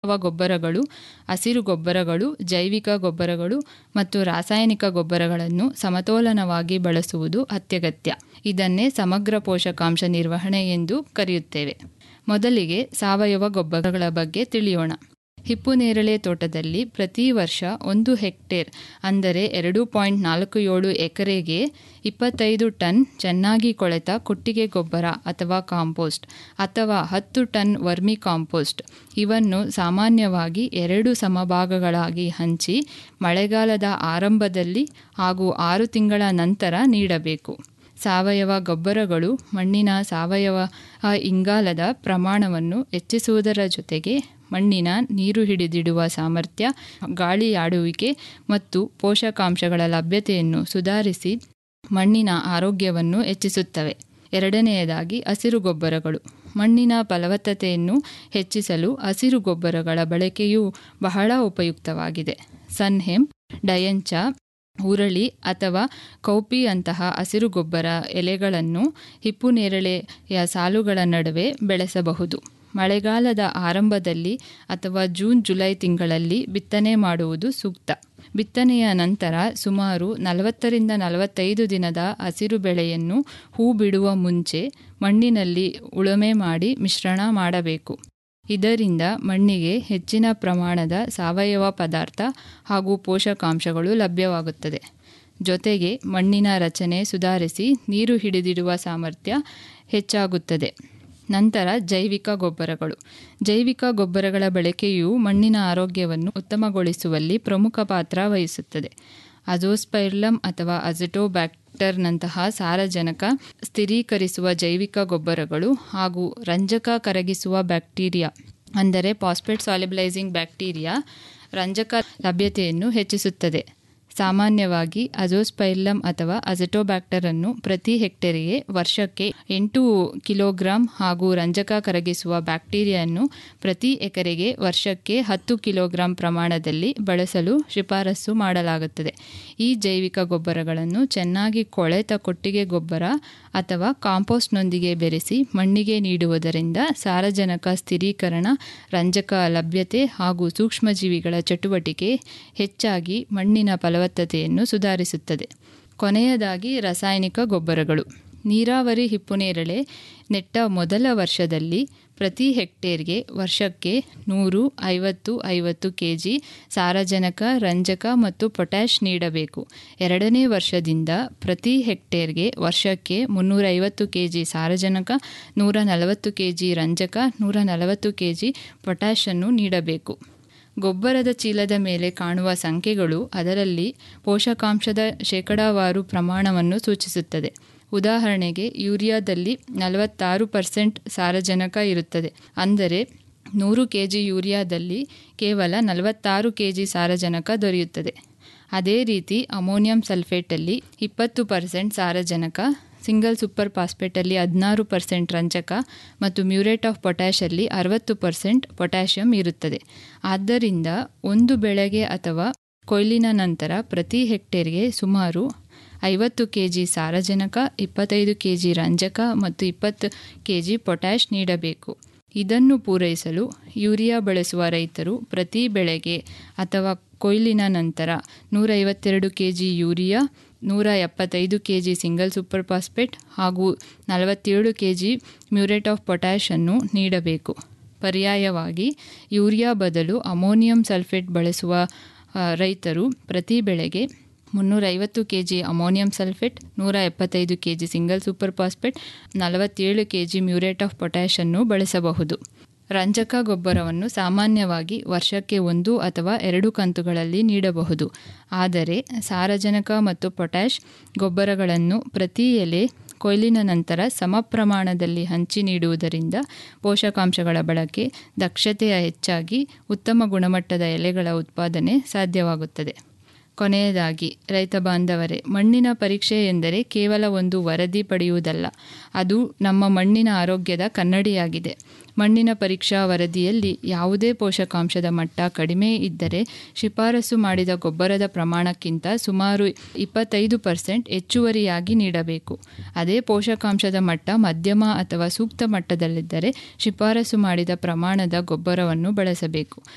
ಸಾವಯವ ಗೊಬ್ಬರಗಳು ಹಸಿರು ಗೊಬ್ಬರಗಳು ಜೈವಿಕ ಗೊಬ್ಬರಗಳು ಮತ್ತು ರಾಸಾಯನಿಕ ಗೊಬ್ಬರಗಳನ್ನು ಸಮತೋಲನವಾಗಿ ಬಳಸುವುದು ಅತ್ಯಗತ್ಯ ಇದನ್ನೇ ಸಮಗ್ರ ಪೋಷಕಾಂಶ ನಿರ್ವಹಣೆ ಎಂದು ಕರೆಯುತ್ತೇವೆ ಮೊದಲಿಗೆ ಸಾವಯವ ಗೊಬ್ಬರಗಳ ಬಗ್ಗೆ ತಿಳಿಯೋಣ ಹಿಪ್ಪು ನೇರಳೆ ತೋಟದಲ್ಲಿ ಪ್ರತಿ ವರ್ಷ ಒಂದು ಹೆಕ್ಟೇರ್ ಅಂದರೆ ಎರಡು ಪಾಯಿಂಟ್ ನಾಲ್ಕು ಏಳು ಎಕರೆಗೆ ಇಪ್ಪತ್ತೈದು ಟನ್ ಚೆನ್ನಾಗಿ ಕೊಳೆತ ಕೊಟ್ಟಿಗೆ ಗೊಬ್ಬರ ಅಥವಾ ಕಾಂಪೋಸ್ಟ್ ಅಥವಾ ಹತ್ತು ಟನ್ ವರ್ಮಿ ಕಾಂಪೋಸ್ಟ್ ಇವನ್ನು ಸಾಮಾನ್ಯವಾಗಿ ಎರಡು ಸಮಭಾಗಗಳಾಗಿ ಹಂಚಿ ಮಳೆಗಾಲದ ಆರಂಭದಲ್ಲಿ ಹಾಗೂ ಆರು ತಿಂಗಳ ನಂತರ ನೀಡಬೇಕು ಸಾವಯವ ಗೊಬ್ಬರಗಳು ಮಣ್ಣಿನ ಸಾವಯವ ಇಂಗಾಲದ ಪ್ರಮಾಣವನ್ನು ಹೆಚ್ಚಿಸುವುದರ ಜೊತೆಗೆ ಮಣ್ಣಿನ ನೀರು ಹಿಡಿದಿಡುವ ಸಾಮರ್ಥ್ಯ ಗಾಳಿ ಆಡುವಿಕೆ ಮತ್ತು ಪೋಷಕಾಂಶಗಳ ಲಭ್ಯತೆಯನ್ನು ಸುಧಾರಿಸಿ ಮಣ್ಣಿನ ಆರೋಗ್ಯವನ್ನು ಹೆಚ್ಚಿಸುತ್ತವೆ ಎರಡನೆಯದಾಗಿ ಹಸಿರು ಗೊಬ್ಬರಗಳು ಮಣ್ಣಿನ ಫಲವತ್ತತೆಯನ್ನು ಹೆಚ್ಚಿಸಲು ಹಸಿರು ಗೊಬ್ಬರಗಳ ಬಳಕೆಯು ಬಹಳ ಉಪಯುಕ್ತವಾಗಿದೆ ಸನ್ಹೆಂಪ್ ಡಯಂಚ ಹುರಳಿ ಅಥವಾ ಕೌಪಿಯಂತಹ ಹಸಿರು ಗೊಬ್ಬರ ಎಲೆಗಳನ್ನು ಹಿಪ್ಪು ನೇರಳೆಯ ಸಾಲುಗಳ ನಡುವೆ ಬೆಳೆಸಬಹುದು ಮಳೆಗಾಲದ ಆರಂಭದಲ್ಲಿ ಅಥವಾ ಜೂನ್ ಜುಲೈ ತಿಂಗಳಲ್ಲಿ ಬಿತ್ತನೆ ಮಾಡುವುದು ಸೂಕ್ತ ಬಿತ್ತನೆಯ ನಂತರ ಸುಮಾರು ನಲವತ್ತರಿಂದ ನಲವತ್ತೈದು ದಿನದ ಹಸಿರು ಬೆಳೆಯನ್ನು ಹೂ ಬಿಡುವ ಮುಂಚೆ ಮಣ್ಣಿನಲ್ಲಿ ಉಳುಮೆ ಮಾಡಿ ಮಿಶ್ರಣ ಮಾಡಬೇಕು ಇದರಿಂದ ಮಣ್ಣಿಗೆ ಹೆಚ್ಚಿನ ಪ್ರಮಾಣದ ಸಾವಯವ ಪದಾರ್ಥ ಹಾಗೂ ಪೋಷಕಾಂಶಗಳು ಲಭ್ಯವಾಗುತ್ತದೆ ಜೊತೆಗೆ ಮಣ್ಣಿನ ರಚನೆ ಸುಧಾರಿಸಿ ನೀರು ಹಿಡಿದಿಡುವ ಸಾಮರ್ಥ್ಯ ಹೆಚ್ಚಾಗುತ್ತದೆ ನಂತರ ಜೈವಿಕ ಗೊಬ್ಬರಗಳು ಜೈವಿಕ ಗೊಬ್ಬರಗಳ ಬಳಕೆಯು ಮಣ್ಣಿನ ಆರೋಗ್ಯವನ್ನು ಉತ್ತಮಗೊಳಿಸುವಲ್ಲಿ ಪ್ರಮುಖ ಪಾತ್ರ ವಹಿಸುತ್ತದೆ ಅಜೋಸ್ಪೈರ್ಲಮ್ ಅಥವಾ ಅಜೆಟೋಬ್ಯಾಕ್ಟರ್ನಂತಹ ಸಾರಜನಕ ಸ್ಥಿರೀಕರಿಸುವ ಜೈವಿಕ ಗೊಬ್ಬರಗಳು ಹಾಗೂ ರಂಜಕ ಕರಗಿಸುವ ಬ್ಯಾಕ್ಟೀರಿಯಾ ಅಂದರೆ ಪಾಸ್ಪೇಟ್ ಸಾಲಿಬಲೈಸಿಂಗ್ ಬ್ಯಾಕ್ಟೀರಿಯಾ ರಂಜಕ ಲಭ್ಯತೆಯನ್ನು ಹೆಚ್ಚಿಸುತ್ತದೆ ಸಾಮಾನ್ಯವಾಗಿ ಅಜೋಸ್ಪೈರ್ಲಮ್ ಅಥವಾ ಅಜೆಟೋಬ್ಯಾಕ್ಟರ್ ಅನ್ನು ಪ್ರತಿ ಹೆಕ್ಟೇರಿಗೆ ವರ್ಷಕ್ಕೆ ಎಂಟು ಕಿಲೋಗ್ರಾಂ ಹಾಗೂ ರಂಜಕ ಕರಗಿಸುವ ಬ್ಯಾಕ್ಟೀರಿಯನ್ನು ಪ್ರತಿ ಎಕರೆಗೆ ವರ್ಷಕ್ಕೆ ಹತ್ತು ಕಿಲೋಗ್ರಾಂ ಪ್ರಮಾಣದಲ್ಲಿ ಬಳಸಲು ಶಿಫಾರಸು ಮಾಡಲಾಗುತ್ತದೆ ಈ ಜೈವಿಕ ಗೊಬ್ಬರಗಳನ್ನು ಚೆನ್ನಾಗಿ ಕೊಳೆತ ಕೊಟ್ಟಿಗೆ ಗೊಬ್ಬರ ಅಥವಾ ಕಾಂಪೋಸ್ಟ್ನೊಂದಿಗೆ ಬೆರೆಸಿ ಮಣ್ಣಿಗೆ ನೀಡುವುದರಿಂದ ಸಾರಜನಕ ಸ್ಥಿರೀಕರಣ ರಂಜಕ ಲಭ್ಯತೆ ಹಾಗೂ ಸೂಕ್ಷ್ಮಜೀವಿಗಳ ಚಟುವಟಿಕೆ ಹೆಚ್ಚಾಗಿ ಮಣ್ಣಿನ ಫಲವತ್ತತೆಯನ್ನು ಸುಧಾರಿಸುತ್ತದೆ ಕೊನೆಯದಾಗಿ ರಾಸಾಯನಿಕ ಗೊಬ್ಬರಗಳು ನೀರಾವರಿ ಹಿಪ್ಪುನೇರಳೆ ನೆಟ್ಟ ಮೊದಲ ವರ್ಷದಲ್ಲಿ ಪ್ರತಿ ಹೆಕ್ಟೇರ್ಗೆ ವರ್ಷಕ್ಕೆ ನೂರು ಐವತ್ತು ಐವತ್ತು ಕೆ ಜಿ ಸಾರಜನಕ ರಂಜಕ ಮತ್ತು ಪೊಟ್ಯಾಷ್ ನೀಡಬೇಕು ಎರಡನೇ ವರ್ಷದಿಂದ ಪ್ರತಿ ಹೆಕ್ಟೇರ್ಗೆ ವರ್ಷಕ್ಕೆ ಮುನ್ನೂರೈವತ್ತು ಕೆ ಜಿ ಸಾರಜನಕ ನೂರ ನಲವತ್ತು ಕೆ ಜಿ ರಂಜಕ ನೂರ ನಲವತ್ತು ಕೆ ಜಿ ಪೊಟ್ಯಾಷನ್ನು ನೀಡಬೇಕು ಗೊಬ್ಬರದ ಚೀಲದ ಮೇಲೆ ಕಾಣುವ ಸಂಖ್ಯೆಗಳು ಅದರಲ್ಲಿ ಪೋಷಕಾಂಶದ ಶೇಕಡಾವಾರು ಪ್ರಮಾಣವನ್ನು ಸೂಚಿಸುತ್ತದೆ ಉದಾಹರಣೆಗೆ ಯೂರಿಯಾದಲ್ಲಿ ನಲವತ್ತಾರು ಪರ್ಸೆಂಟ್ ಸಾರಜನಕ ಇರುತ್ತದೆ ಅಂದರೆ ನೂರು ಕೆ ಜಿ ಯೂರಿಯಾದಲ್ಲಿ ಕೇವಲ ನಲವತ್ತಾರು ಕೆ ಜಿ ಸಾರಜನಕ ದೊರೆಯುತ್ತದೆ ಅದೇ ರೀತಿ ಅಮೋನಿಯಂ ಸಲ್ಫೇಟಲ್ಲಿ ಇಪ್ಪತ್ತು ಪರ್ಸೆಂಟ್ ಸಾರಜನಕ ಸಿಂಗಲ್ ಸೂಪರ್ ಫಾಸ್ಫೇಟಲ್ಲಿ ಹದಿನಾರು ಪರ್ಸೆಂಟ್ ರಂಜಕ ಮತ್ತು ಮ್ಯೂರೇಟ್ ಆಫ್ ಪೊಟ್ಯಾಷಲ್ಲಿ ಅರವತ್ತು ಪರ್ಸೆಂಟ್ ಪೊಟ್ಯಾಷಿಯಂ ಇರುತ್ತದೆ ಆದ್ದರಿಂದ ಒಂದು ಬೆಳೆಗೆ ಅಥವಾ ಕೊಯ್ಲಿನ ನಂತರ ಪ್ರತಿ ಹೆಕ್ಟೇರ್ಗೆ ಸುಮಾರು ಐವತ್ತು ಕೆ ಜಿ ಸಾರಜನಕ ಇಪ್ಪತ್ತೈದು ಕೆ ಜಿ ರಂಜಕ ಮತ್ತು ಇಪ್ಪತ್ತು ಕೆ ಜಿ ಪೊಟ್ಯಾಷ್ ನೀಡಬೇಕು ಇದನ್ನು ಪೂರೈಸಲು ಯೂರಿಯಾ ಬಳಸುವ ರೈತರು ಪ್ರತಿ ಬೆಳೆಗೆ ಅಥವಾ ಕೊಯ್ಲಿನ ನಂತರ ನೂರೈವತ್ತೆರಡು ಕೆ ಜಿ ಯೂರಿಯಾ ನೂರ ಎಪ್ಪತ್ತೈದು K G single super phosphate ಹಾಗೂ ನಲವತ್ತೇಳು ಕೆ ಜಿ ಮ್ಯೂರೇಟ್ ಆಫ್ ಪೊಟ್ಯಾಷನ್ನು ನೀಡಬೇಕು ಪರ್ಯಾಯವಾಗಿ ಯೂರಿಯಾ ಬದಲು ಅಮೋನಿಯಂ ಸಲ್ಫೇಟ್ ಬಳಸುವ ರೈತರು ಪ್ರತಿ ಬೆಳೆಗೆ ಮುನ್ನೂರೈವತ್ತು ಕೆ ಜಿ ಅಮೋನಿಯಂ ಸಲ್ಫೇಟ್ ನೂರ ಎಪ್ಪತ್ತೈದು K G single super phosphate ನಲವತ್ತೇಳು ಕೆ ಜಿ ಮ್ಯೂರೇಟ್ ಆಫ್ ಪೊಟ್ಯಾಷನ್ನು ಬಳಸಬಹುದು ರಂಜಕ ಗೊಬ್ಬರವನ್ನು ಸಾಮಾನ್ಯವಾಗಿ ವರ್ಷಕ್ಕೆ ಒಂದು ಅಥವಾ ಎರಡು ಕಂತುಗಳಲ್ಲಿ ನೀಡಬಹುದು ಆದರೆ ಸಾರಜನಕ ಮತ್ತು ಪೊಟ್ಯಾಷ್ ಗೊಬ್ಬರಗಳನ್ನು ಪ್ರತಿ ಎಲೆ ಕೊಯ್ಲಿನ ನಂತರ ಸಮ ಪ್ರಮಾಣದಲ್ಲಿ ಹಂಚಿ ನೀಡುವುದರಿಂದ ಪೋಷಕಾಂಶಗಳ ಬಳಕೆ ದಕ್ಷತೆಯ ಹೆಚ್ಚಾಗಿ ಉತ್ತಮ ಗುಣಮಟ್ಟದ ಎಲೆಗಳ ಉತ್ಪಾದನೆ ಸಾಧ್ಯವಾಗುತ್ತದೆ ಕೊನೆಯದಾಗಿ ರೈತ ಬಾಂಧವರೇ ಮಣ್ಣಿನ ಪರೀಕ್ಷೆ ಎಂದರೆ ಕೇವಲ ಒಂದು ವರದಿ ಪಡೆಯುವುದಲ್ಲ ಅದು ನಮ್ಮ ಮಣ್ಣಿನ ಆರೋಗ್ಯದ ಕನ್ನಡಿಯಾಗಿದೆ ಮಣ್ಣಿನ ಪರೀಕ್ಷಾ ವರದಿಯಲ್ಲಿ ಯಾವುದೇ ಪೋಷಕಾಂಶದ ಮಟ್ಟ ಕಡಿಮೆ ಇದ್ದರೆ ಶಿಫಾರಸು ಮಾಡಿದ ಗೊಬ್ಬರದ ಪ್ರಮಾಣಕ್ಕಿಂತ ಸುಮಾರು ಇಪ್ಪತ್ತೈದು ಪರ್ಸೆಂಟ್ ಹೆಚ್ಚುವರಿಯಾಗಿ ನೀಡಬೇಕು ಅದೇ ಪೋಷಕಾಂಶದ ಮಟ್ಟ ಮಧ್ಯಮ ಅಥವಾ ಸೂಕ್ತ ಮಟ್ಟದಲ್ಲಿದ್ದರೆ ಶಿಫಾರಸು ಮಾಡಿದ ಪ್ರಮಾಣದ ಗೊಬ್ಬರವನ್ನು ಬಳಸಬೇಕು